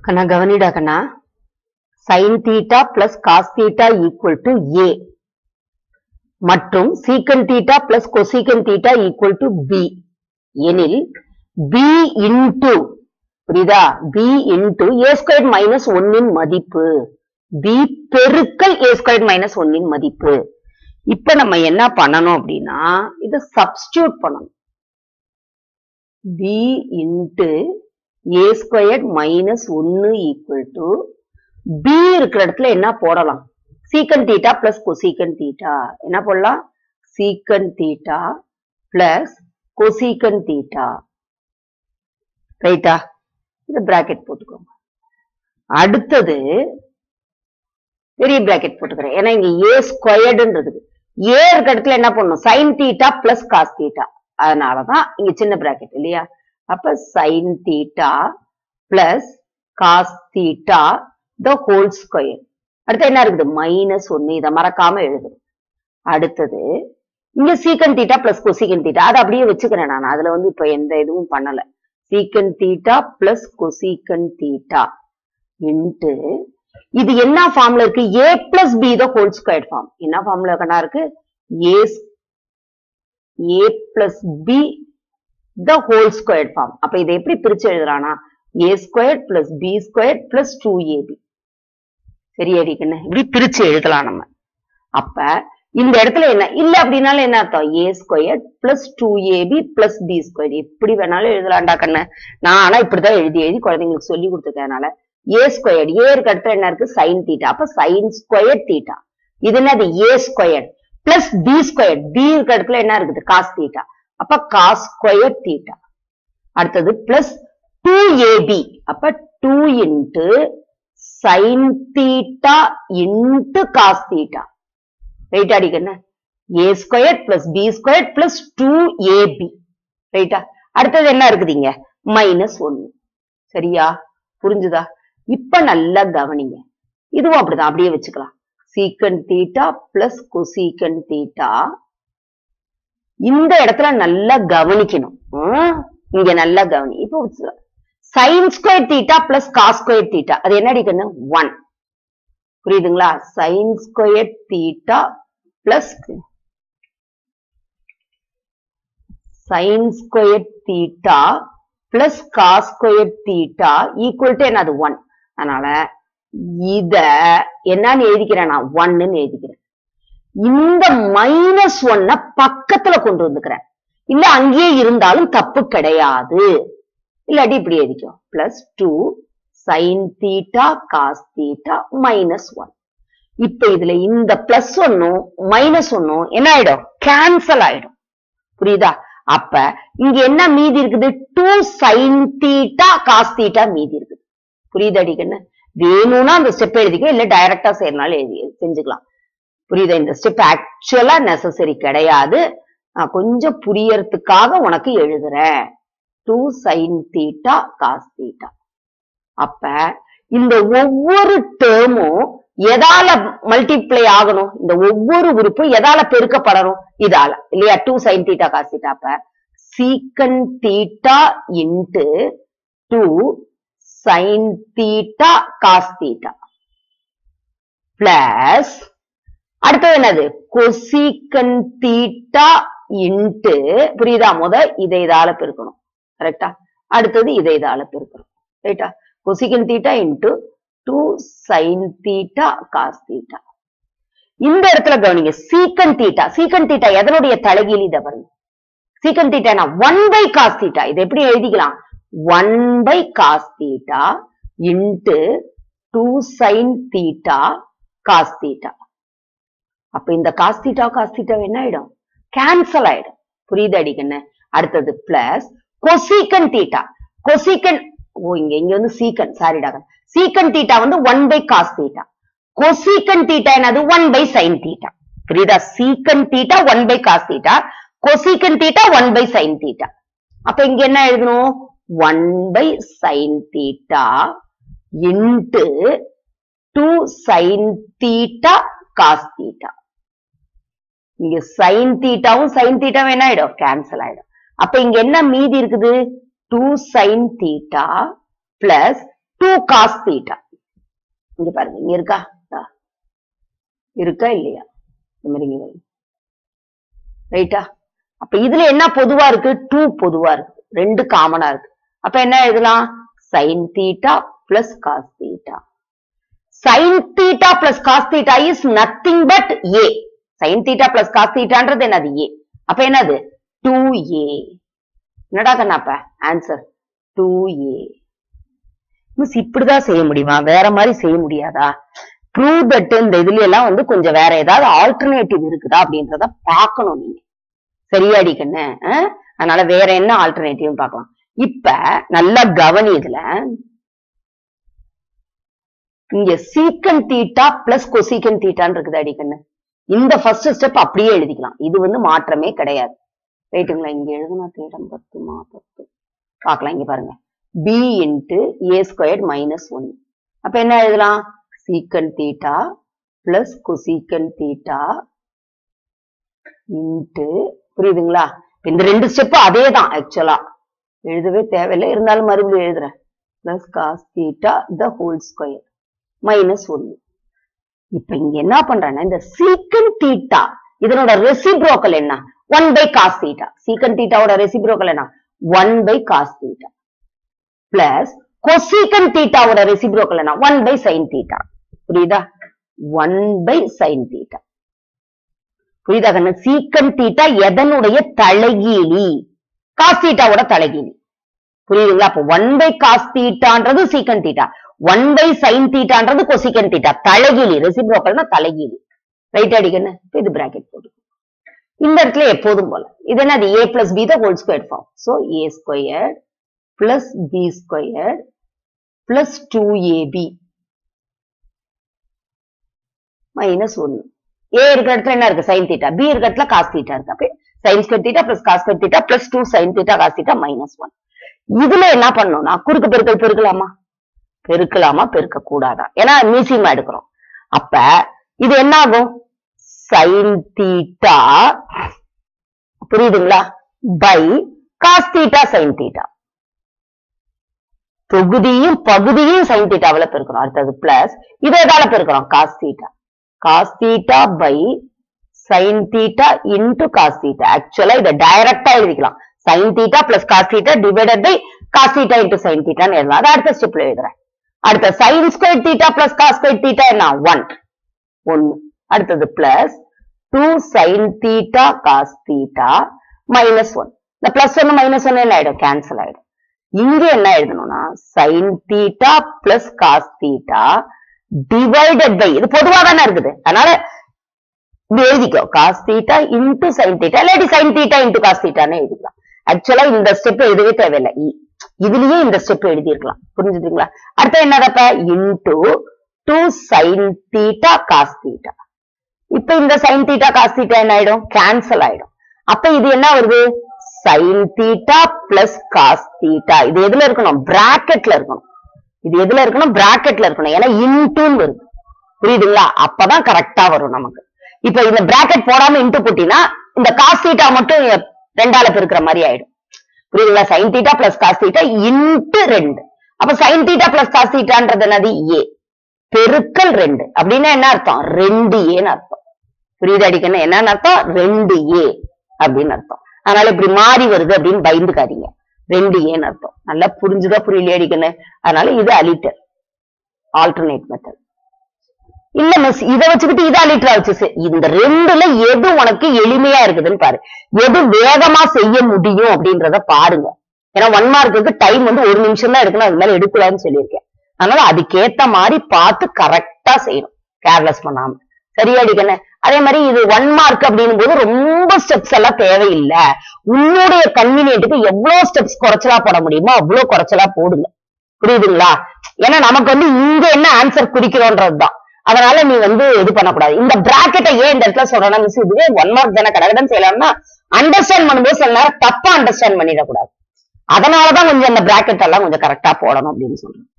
கண்ணா கவனிடா கண்ணா sin theta plus cos theta equal to A மற்றும் secant theta plus cosecant theta equal to B எனில் B into புரியுதா B into A square minus ஒன்னின் மதிப்பு B பெருக்கல் ஏ ஸ்கொயர் மைனஸ் ஒன்னின் மதிப்பு இப்ப நம்ம என்ன பண்ணணும் அப்படின்னா இதை சப்ஸ்டியூட் பண்ணணும் B into A square minus ஒன்னு ஈக்குவல் டு பி இருக்கிற இடத்துல என்ன போடலாம் சீக்கன் தீட்டா பிளஸ் கொசீக்கன் தீட்டா என்ன போடலாம் சீக்கன் தீட்டா பிளஸ் கொசீக்கன் தீட்டா ரைட்டா இது பிராக்கெட் போட்டுக்கோங்க அடுத்தது பெரிய பிராக்கெட் போட்டுக்கிறேன் ஏன்னா இங்க ஏ ஸ்கொயர்டுன்றது ஏ இருக்க இடத்துல என்ன பண்ணணும் sine theta plus cos theta அதனாலதான் இங்க சின்ன பிராக்கெட் இல்லையா அப்ப sine theta plus cos theta the whole square அடுத்து என்ன இருக்குது மைனஸ் ஒன்னு இதை மறக்காம எழுது அடுத்தது இங்க சீக்கன் தீட்டா பிளஸ் கொசிகன் தீட்டா அதை அப்படியே வச்சுக்கிறேன் நான் அதுல வந்து இப்ப எந்த இதுவும் பண்ணல secant theta plus cosecant theta into இது என்ன ஃபார்ம்ல இருக்கு A plus B the whole square form என்ன ஃபார்ம்ல இருக்கனா இருக்கு A A plus B the whole square form அப்ப இதை எப்படி பிரிச்சு எழுதுறானா A square plus B square plus two AB சரியாடி கண்ணு இப்படி பிரிச்சு எழுதலாம் நம்ம அப்ப இந்த இடத்துல என்ன இல்ல அப்படின்னாலும் என்ன அர்த்தம் A square plus two AB plus B square எப்படி வேணாலும் எழுதலாம்டா கண்ணு நான் ஆனா இப்படிதான் எழுதி எழுதி குழந்தைங்களுக்கு சொல்லி கொடுத்துருக்கனால ஏ ஸ்கொயர் ஏ இருக்க இடத்துல என்ன இருக்கு சைன் தீட்டா அப்ப சைன் ஸ்கொயர் தீட்டா இது என்னது A square plus B square B இருக்க இடத்துல என்ன இருக்குது காஸ் தீட்டா அப்ப காஸ் ஸ்கொயர் தீட்டா அடுத்தது பிளஸ் டூ ஏபி அப்ப two into sine theta into cos theta right அடிக்கண்ண A square plus B square plus two AB ரைட்டா அடுத்தது என்ன இருக்குதுங்க மைனஸ் ஒன்னு சரியா புரிஞ்சுதா இப்ப நல்லா கவனிங்க இதுவும் அப்படிதான் அப்படியே வச்சுக்கலாம் சீக்கன் தீட்டா பிளஸ் கொசீக்கன் தீட்டா இந்த இடத்துல நல்லா கவனிக்கணும் ஹம்? இங்க நல்லா கவனி இப்போ sine square theta plus cos square theta அது என்ன அடிக்கணும் ஒன் புரியுதுங்களா sine square theta plus sine square theta plus cos square theta equal to என்னது ஒன் அதனால இத என்னன்னு எழுதிக்கிறேன் நான் ஒன்னு எழுதிக்கிறேன் இந்த மைனஸ் ஒன்ன பக்கத்துல கொண்டு வந்துக்கிறேன் இல்ல அங்கேயே இருந்தாலும் தப்பு கிடையாது இல்லாட்டி இப்படி எழுதிக்கோ plus two sine theta cos theta minus one இப்ப இதுல இந்த பிளஸ் ஒன்னும் மைனஸ் ஒன்னும் என்ன ஆயிடும் கேன்சல் ஆயிடும் புரியுதா அப்ப இங்க என்ன மீதி இருக்குது two sine theta cos theta மீதி இருக்குது புரியுதா அடிக்கண்ணு வேணும்னா அந்த ஸ்டெப் எழுதிக்க இல்ல டைரக்டா செய்யறனாலும் எழுதி செஞ்சுக்கலாம் புரியுதா இந்த ஸ்டெப் ஆக்சுவலா நெசசரி கிடையாது நான் கொஞ்சம் புரியறதுக்காக உனக்கு எழுதுறேன் two sine theta cos theta அப்ப இந்த ஒவ்வொரு டேர்மும் எதால மல்டிப்ளை ஆகணும் இந்த ஒவ்வொரு உறுப்பும் எதால பெருக்கப்படணும் இதால இல்லையா two sine theta cos theta அப்ப secant theta into two sine theta cos theta plus அடுத்தது என்னது கொசிக்கன் தீட்டா இன்ட்டு புரியுதா முத இதை இதால பெருக்கணும் கரெக்டா அடுத்தது இதை இதால பெருக்கணும் ரைட்டா cosecant theta into two sine theta cos theta இந்த இடத்துல கவனிங்க சீக்கன் தீட்டா சீக்கன் தீட்டா எதனுடைய தலைகீழ் இதை பாருங்க secant theta one by cos theta இதை எப்படி எழுதிக்கலாம் one by cos theta into two sine theta cos theta அப்ப இந்த காஸ் தீட்டா காஸ் தீட்டா என்ன ஆயிடும் கேன்சல் ஆயிடும் புரியுது அடிக்கண்ணு அடுத்தது பிளஸ் கொசிக்கன் தீட்டா கொசிக்கன் ஓ இங்க இங்க வந்து சீக்கன் சாரிடா சீக்கன் தீட்டா வந்து one by cos theta cosecant theta என்னது ஒன் பை சைன் தீட்டா புரியுதா secant theta one by cos theta cosecant theta one by sine theta அப்ப இங்க என்ன எழுதணும் one by sine theta into two sine theta cos theta இங்க sine தீட்டாவும் sine தீட்டாவும் என்ன ஆயிடும் கேன்சல் ஆயிடும் அப்ப இங்க என்ன மீதி இருக்குது two sine theta plus two cos theta இங்க பாருங்க இங்க இருக்கா இதா. இருக்கா இல்லையா இந்த மாதிரி இங்க வருங்க ரைட்டா அப்ப இதுல என்ன பொதுவா இருக்கு டூ பொதுவா இருக்கு ரெண்டு காமனா இருக்கு அப்ப என்ன எழுதலாம் sine theta plus cos theta sine theta plus cos theta is nothing but A sine theta plus cos தீட்டான்றது என்னது ஏ அப்ப என்னது டூ ஏ என்னடா கண்ணாப்ப ஆன்சர் டூ ஏ மிஸ் இப்படிதான் செய்ய முடியுமா வேற மாதிரி செய்ய முடியாதா ப்ரூவ் தட் இந்த இதுல எல்லாம் வந்து கொஞ்சம் வேற ஏதாவது ஆல்டர்னேட்டிவ் இருக்குதா அப்படின்றத பார்க்கணும் நீங்க சரியாடி கண்ணு அஹ்? அதனால வேற என்ன ஆல்டர்னேட்டிவ் பார்க்கலாம் இப்ப நல்லா கவனி இதுல இங்க சீக்கன் தீட்டா பிளஸ் கொசீக்கன் தீட்டான்னு இருக்குது அடிக்கண்ணு இந்த ஃபர்ஸ்ட் ஸ்டெப் அப்படியே எழுதிக்கலாம் இது வந்து மாற்றமே கிடையாது ரைட்டுங்களா இங்க எழுதுனா தேடம் பத்து மா பத்து பார்க்கலாம் இங்க பாருங்க B into A squared minus one அப்ப என்ன எழுதலாம் secant theta plus cosecant theta into புரியுதுங்களா இப்ப இந்த ரெண்டு ஸ்டெப் அதே தான் ஆக்சுவலா எழுதவே தேவையில்லை இருந்தாலும் மறுபடியும் எழுதுறேன் plus cos theta the whole square minus ஒன்னு இப்ப இங்க என்ன பண்றேன்னா இந்த சீக்கன் தீட்டா இதனோட ரெசிப்ரோக்கல் என்ன one by cos theta secant தீட்டாவோட ரெசிப்ரோக்கல் என்ன one by cos theta plus cosecant தீட்டாவோட ரெசிப்ரோக்கல் என்ன ஒன் பை சைன் தீட்டா புரியுதா ஒன் பை சைன் தீட்டா புரியுதா கண்ணு சீக்கன் தீட்டா எதனுடைய தலைகீழி காஸ் தீட்டாவோட தலைகீழி புரியுதுங்களா அப்ப ஒன் பை காஸ் தீட்டான்றது secant theta one by sine தீட்டான்றது கொசிக்கன் தீட்டா தலைகீழி ரெசிப்ரோக்கல்னா தலைகீழி ரைட் அடிக்கன்னு இப்ப இது பிராக்கெட் போட்டு இந்த இடத்துல எப்போதும் போல இது என்னது A plus B the whole square form so A square plus B square plus two AB minus ஒன்னு ஏ இருக்கிற இடத்துல என்ன இருக்கு சைன் தீட்டா பி இருக்கிற இடத்துல காஸ் தீட்டா இருக்கு அப்ப sine square theta plus cos square theta plus two sine theta cos theta minus one இதுல என்ன பண்ணணும்னா குறுக்கு பெருக்கல் பெருக்கலாமா பெருக்கலாமா பெருக்க கூடாதா ஏன்னா மீசியமா எடுக்கிறோம் அப்ப இது என்ன ஆகும் சைன் தீட்டா புரியுதுங்களா by cos theta sine theta தொகுதியும் பகுதியும் சைன் தீட்டாவில பெருக்கிறோம் அடுத்தது பிளஸ் இது எதால பெருக்கிறோம் cos theta cos theta by sine theta into cos theta ஆக்சுவலா இதை டைரக்டா எழுதிக்கலாம் sine theta plus cos theta divided by cos theta into sine தீட்டான்னு எழுதலாம் அது அடுத்த ஸ்டெப்ல எழுதுறேன் அடுத்த sine square theta plus cos square theta என்ன ஒன் ஒன்னு அடுத்தது plus two sine theta cos theta minus one இந்த பிளஸ் ஒன்னு மைனஸ் ஒன்னு என்ன ஆயிடும் கேன்சல் ஆயிடும் இங்க என்ன எழுதணும்னா sine theta plus cos theta divided by இது பொதுவா தானே இருக்குது அதனால இது எழுதிக்கோ cos theta into sine theta இல்லாட்டி சைன் தீட்டா இன்டு காஸ் தீட்டான்னு எழுதிக்கலாம் ஆக்சுவலா இந்த ஸ்டெப் எழுதவே தேவையில்லை இ- இதுலயே இந்த ஸ்டெப் எழுதியிருக்கலாம் புரிஞ்சுதுங்களா அடுத்து என்னதப்ப into two sine theta cos theta இப்ப இந்த சைன் தீட்டா காஸ் தீட்டா என்ன ஆயிடும் கேன்சல் ஆயிடும் அப்ப இது என்ன வருது sine theta plus cos theta இது எதுல இருக்கணும் பிராக்கெட்ல இருக்கணும் இது எதுல இருக்கணும் பிராக்கெட்ல இருக்கணும் ஏன்னா இன்டூன்னு வருது புரியுதுங்களா அப்பதான் கரெக்டா வரும் நமக்கு இப்ப இந்த பிராக்கெட் போடாம இன்ட்டு போட்டீங்கன்னா இந்த காஸ் தீட்டா மட்டும் ரெண்டால பெருக்கிற மாதிரி ஆயிடும் புரியுதுங்களா sine theta plus cos theta into ரெண்டு அப்ப சைன் தீட்டா பிளஸ் காஸ் தீட்டான்றது என்னது ஏ பெருக்கல் ரெண்டு அப்படின்னா என்ன அர்த்தம் ரெண்டு ஏன்னு அர்த்தம் புரியுது அடிக்கணும் என்னன்னு அர்த்தம் ரெண்டு ஏ அப்படின்னு அர்த்தம் அதனால இப்படி மாறி வருது அப்படின்னு பயந்துக்காதீங்க ரெண்டு ஏன்னு அர்த்தம் நல்லா புரிஞ்சுதா புரியலையா அடிக்கணும் அதனால இது அலிட்டர் ஆல்டர்னேட் மெத்தட் இல்ல மிஸ் இத வச்சுக்கிட்டு இதை அலிட்டரா வச்சு செய். இந்த ரெண்டுல எது உனக்கு எளிமையா இருக்குதுன்னு பாரு எது வேகமா செய்ய முடியும் அப்படின்றத பாருங்க ஏன்னா ஒன் மார்க்குக்கு டைம் வந்து ஒரு நிமிஷம் தான் எடுக்கணும் அது மேல எடுக்கலாம்னு சொல்லியிருக்கேன் அதனால அதுக்கேத்த மாதிரி பார்த்து கரெக்டா செய்யணும் கேர்லெஸ் பண்ணாம சரியா அடிக்கணும் அதே மாதிரி இது ஒன் மார்க் அப்படின்னும் போது ரொம்ப ஸ்டெப்ஸ் எல்லாம் தேவையில்லை உன்னுடைய கன்வீனியன்ட்டுக்கு எவ்வளவு ஸ்டெப்ஸ் குறைச்சலா போட முடியுமோ அவ்வளவு குறைச்சலா போடுங்க புரியுதுங்களா ஏன்னா நமக்கு வந்து இங்க என்ன ஆன்சர் குறிக்கிறோன்றதுதான் அதனால நீ வந்து இது பண்ணக்கூடாது இந்த பிராக்கெட்டை ஏன் இந்த இடத்துல சொல்றேன்னா மிஸ் இதுவே ஒன் மார்க் தானே கடகடன் செய்யலாம்னா அண்டர்ஸ்டாண்ட் பண்ணும்போது சில நேரம் தப்பா அண்டர்ஸ்டாண்ட் பண்ணிடக்கூடாது அதனாலதான் கொஞ்சம் அந்த பிராக்கெட் எல்லாம் கொஞ்சம் கரெக்டா போடணும் அப்படின்னு சொல்றேன்